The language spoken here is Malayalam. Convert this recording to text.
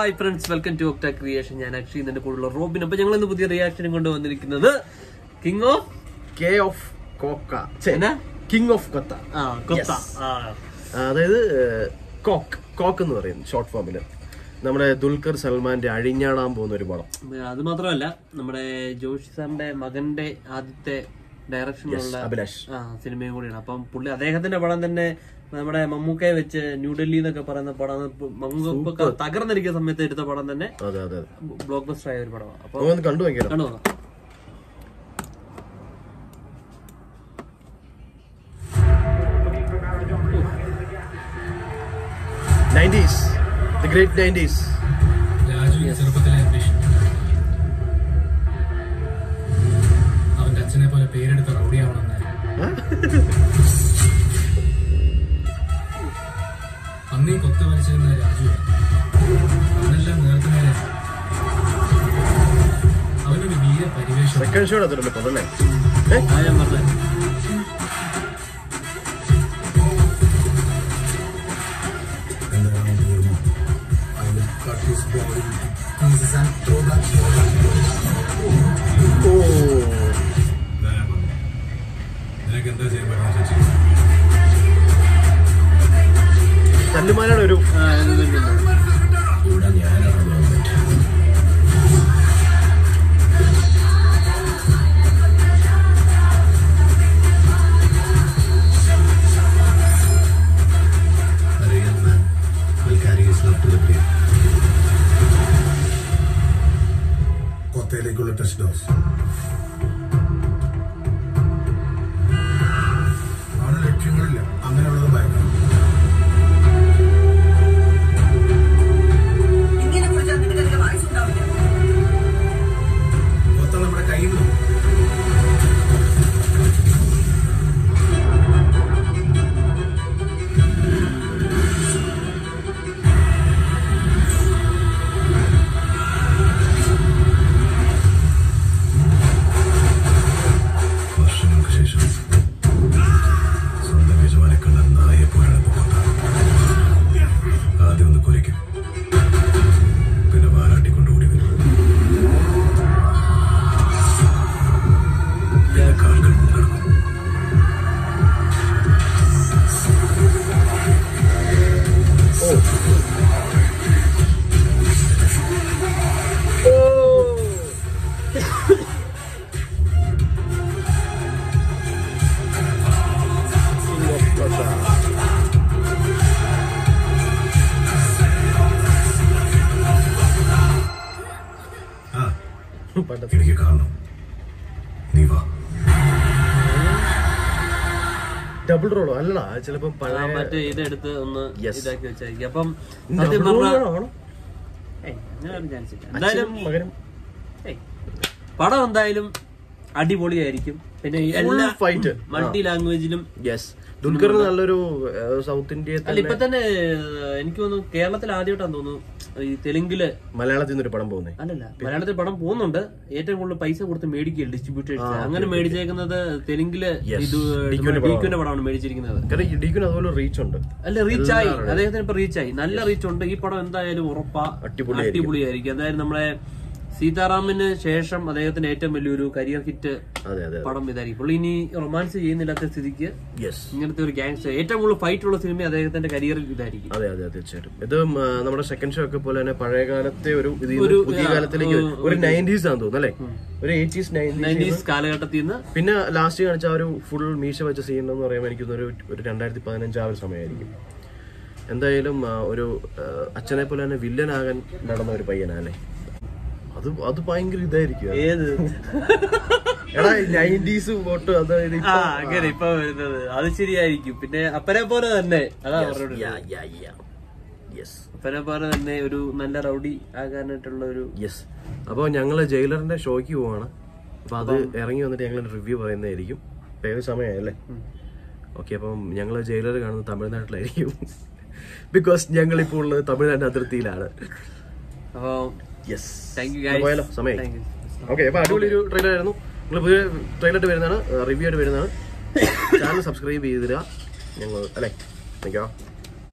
Hi friends welcome to octa creation ഞാൻ അക്ഷയ് എന്റെ കൂടെയുള്ള റോബിൻ അപ്പൊ ഞങ്ങൾ ഇന്ന് പുതിയ റിയാക്ഷനും കൊണ്ട് വന്നിരിക്കുന്നത് കിങ് ഓഫ് കെ ഓഫ് കോക്ക എന്നാ? കിങ് ഓഫ് കൊത്ത ആ കൊത്ത Yes. ആ അതായത് കോക്ക് കോക്ക് എന്ന് പറയും ഷോർട്ട് ഫോമില് നമ്മുടെ ദുൽഖർ സൽമാന്റെ അഴിഞ്ഞാടാൻ പോകുന്ന ഒരു പടം അത് മാത്രമല്ല നമ്മുടെ ജോഷി സാറിന്റെ മകന്റെ ആദ്യത്തെ ഡയറക്ഷനിലുള്ള അഭിലാഷ് ആ സിനിമയും കൂടിയാണ് അപ്പം പുള്ളി അദ്ദേഹത്തിന്റെ പടം തന്നെ നമ്മുടെ മമ്മൂക്കയെ വെച്ച് ന്യൂഡൽഹി എന്നൊക്കെ പറയുന്ന പടം മമ്മൂക്ക തകർന്നിരിക്കുന്ന സമയത്ത് എടുത്ത പടം തന്നെ അതെ അതെ അതെ ബ്ലോക്ക് ബസ്റ്റർ ആയ ഒരു പടമാണ് അപ്പൊ നമുക്ക് ഒന്ന് കണ്ടു നോക്കിയാലോ കണ്ടു നോക്കാം nineties the great nineties Raju ഈ ചെറുപ്പത്തിലെ ambition. അവന്റെ അച്ഛനെ പോലെ പേരെടുത്ത റൗഡിയാവണമെന്നായിരുന്നു അന്നീ കൊത്ത വലിച്ചിരുന്ന രാജു അവനെല്ലാം നേർക്കുന്നതിന് അവനൊരു വീര പരിവേഷം സെക്കൻഡ് ഷോട്ട് അതിലല്ലേ പടല്ലേ ആ ഞാൻ പറഞ്ഞത് ഓ നിനക്ക് എന്താ ചെയ്യാൻ പറ്റുന്ന ചേച്ചി തല്ലുമാലാണ് ഒരു ആ, ഇത് ഇത് ഇത്. ഇവിടെ ഞാനാണ് government A real man will carry his love to the grave. കൊത്തയിലേക്കുള്ള ടെസ്റ്റ് ഡോസ് അവന് ലക്ഷ്യങ്ങളില്ല അങ്ങനെയുള്ളത് ഭയക്കണം ഇങ്ങനെ കുറിച്ചാൽ നിനക്ക് അതിന്റെ വയസ്സുണ്ടാവില്ല കൊത്ത നമ്മുടെ കയ്യിൽ നിന്ന് വർഷങ്ങൾക്ക് ശേഷം സ്വന്തം യജമാനെ കണ്ട നായെ പോലെയാണ് കൊത്ത ആദ്യം ഒന്ന് കുരയ്ക്കും പിന്നെ വാലാട്ടിക്കൊണ്ട് ഓടി വരും പിന്നെ കാൽകൾ മുങ്ങടക്കും ആ എനിക്ക് കാണണം നീ വാ ഡബിൾ റോളോ അല്ലടാ ചിലപ്പോ ആ, പഴയ മറ്റേ ഇതെടുത്ത് ഒന്ന് Yes. ഇതാക്കി വെച്ചായിരിക്കും അപ്പം സത്യം ഡബിൾ പറഞ്ഞാ റോളാണോ ആണോ? ഏയ്, അങ്ങനെ ഒരു chance ഇല്ല. എന്തായാലും അച്ഛനും മകനും ഏയ്, പടം എന്തായാലും അടിപൊളിയായിരിക്കും പിന്നെ ഈ Full എല്ലാ fight. മൾട്ടി ലാംഗ്വേജിലും യെസ് ദുൽഖറിന് നല്ലൊരു ഏഹ്, സൗത്ത് ഇന്ത്യയെ അല്ല ഇപ്പൊ തന്നെ ഏഹ്, എനിക്ക് തോന്നുന്നു കേരളത്തിൽ ആദ്യമായിട്ടാന്ന് തോന്നുന്നു ഈ തെലുങ്കില് മലയാളത്തിൽ നിന്നൊരു പടം പോകുന്നേ അല്ലല്ല മലയാളത്തിൽ പടം പോകുന്നുണ്ട് ഏറ്റവും കൂടുതൽ പൈസ കൊടുത്ത് മേടിക്കുക ഡിസ്ട്രിബ്യൂട്ടേഴ്സ് അങ്ങനെ മേടിച്ചേക്കുന്നത് തെലുങ്കില് Yes. ഇത് ഡിക്യുവിന്റെ ഡിക്യുവിന്റെ പടമാണ് മേടിച്ചിരിക്കുന്നത് കാരണം ഡിക്കിന് അതുപോലെ റീച്ച് ഉണ്ട് അല്ല റീച്ച് ആയി അദ്ദേഹത്തിന് ഇപ്പൊ റീച്ച് ആയി നല്ല റീച്ച് ഉണ്ട് ഈ പടം എന്തായാലും ഉറപ്പാ അടിപൊളിയായിരിക്കും. അടിപൊളിയായിരിക്കും എന്തായാലും നമ്മളെ സീതാറാമിന് ശേഷം അദ്ദേഹത്തിന്റെ ഏറ്റവും വലിയൊരു കരിയർ ഹിറ്റ് അതെ അതെ പടം ഇതായിരിക്കും പുള്ളി ഇനി റൊമാൻസ് ചെയ്യുന്നില്ലാത്ത സ്ഥിതിക്ക് യെസ് ഇങ്ങനത്തെ ഒരു ഗാങ്സ്റ്റർ ഏറ്റവും കൂടുതൽ ഫൈറ്റ് ഉള്ള സിനിമ അദ്ദേഹത്തിന്റെ കരിയറിൽ ഇതായിരിക്കും അതെ അതെ തീർച്ചയായിട്ടും ഇത് ഉം, ആ, നമ്മുടെ സെക്കൻഡ് ഷോ ഒക്കെ പോലെ തന്നെ പഴയ കാലത്തെ ഒരു ഇതിൽ നിന്ന് ഒരു, പുതിയ ആ, കാലത്തിലേക്ക് ഒരു- ഒരു നയൻറ്റീസ് ആണെന്ന് തോന്നുന്നു അല്ലേ ഒരു എയ്റ്റീസ് നയൻറ്റീസ് നയൻറ്റീസ് കാലഘട്ടത്തിൽ നിന്ന് പിന്നെ ലാസ്റ്റ് കാണിച്ച ആ ഒരു ഫുൾ മീശ വെച്ച സീൻ എന്ന് പറയുമ്പോൾ എനിക്ക് തോന്നുന്നു ഒരു ഒരു രണ്ടായിരത്തി പതിനഞ്ച് ആ ഒരു സമയമായിരിക്കും എന്തായാലും ആ, ഒരു ആ, അച്ഛനെ പോലെ തന്നെ വില്ലനാകാൻ നടന്ന ഒരു പയ്യനല്ലേ അത് അത് ഭയങ്കര ഇതായിരിക്കും ഏത് എടാ നയൻറ്റീസ് വോട്ട് അതായത് ആ ഇപ്പൊ- അങ്ങനെ ഇപ്പൊ വരുന്നത് അത് ശരിയായിരിക്കും പിന്നെ അപ്പനെ പോലെ തന്നെ അതാ പറഞ്ഞത് Yeah, yeah, yeah. Yes. അപ്പനെ പോലെ തന്നെ ഒരു നല്ല റൗഡി ആകാനായിട്ടുള്ള ഒരു യെസ് അപ്പോൾ ഞങ്ങൾ ജയിലറിന്റെ ഷോയ്ക്ക് പോവാണ് അപ്പോൾ അത് ഇറങ്ങി വന്നിട്ട് ഞങ്ങൾ റിവ്യൂ പറയുന്നതായിരിക്കും ഇപ്പൊ ഏത് സമയമല്ലേ ഓക്കെ അപ്പം ഞങ്ങൾ ജയിലർ കാണുന്നത് തമിഴ്നാട്ടിലായിരിക്കും ബിക്കോസ് ഞങ്ങൾ ഇപ്പോൾ ഉള്ളത് തമിഴ്നാട് അതിർത്തിയിലാണ് അപ്പൊ യെസ് താങ്ക് യു പോയാലോ സമയം താങ്ക് യു ഓക്കെ അപ്പൊ അടിപൊളി ഒരു ട്രെയിലർ ആയിരുന്നു നിങ്ങൾ പുതിയ ട്രെയിലർ ആയിട്ട് വരുന്നതാണ് റിവ്യൂ ആയിട്ട് വരുന്നതാണ് ചാനൽ സബ്സ്ക്രൈബ് ചെയ്തിടുക ഞങ്ങൾ അല്ലേ താങ്ക് യു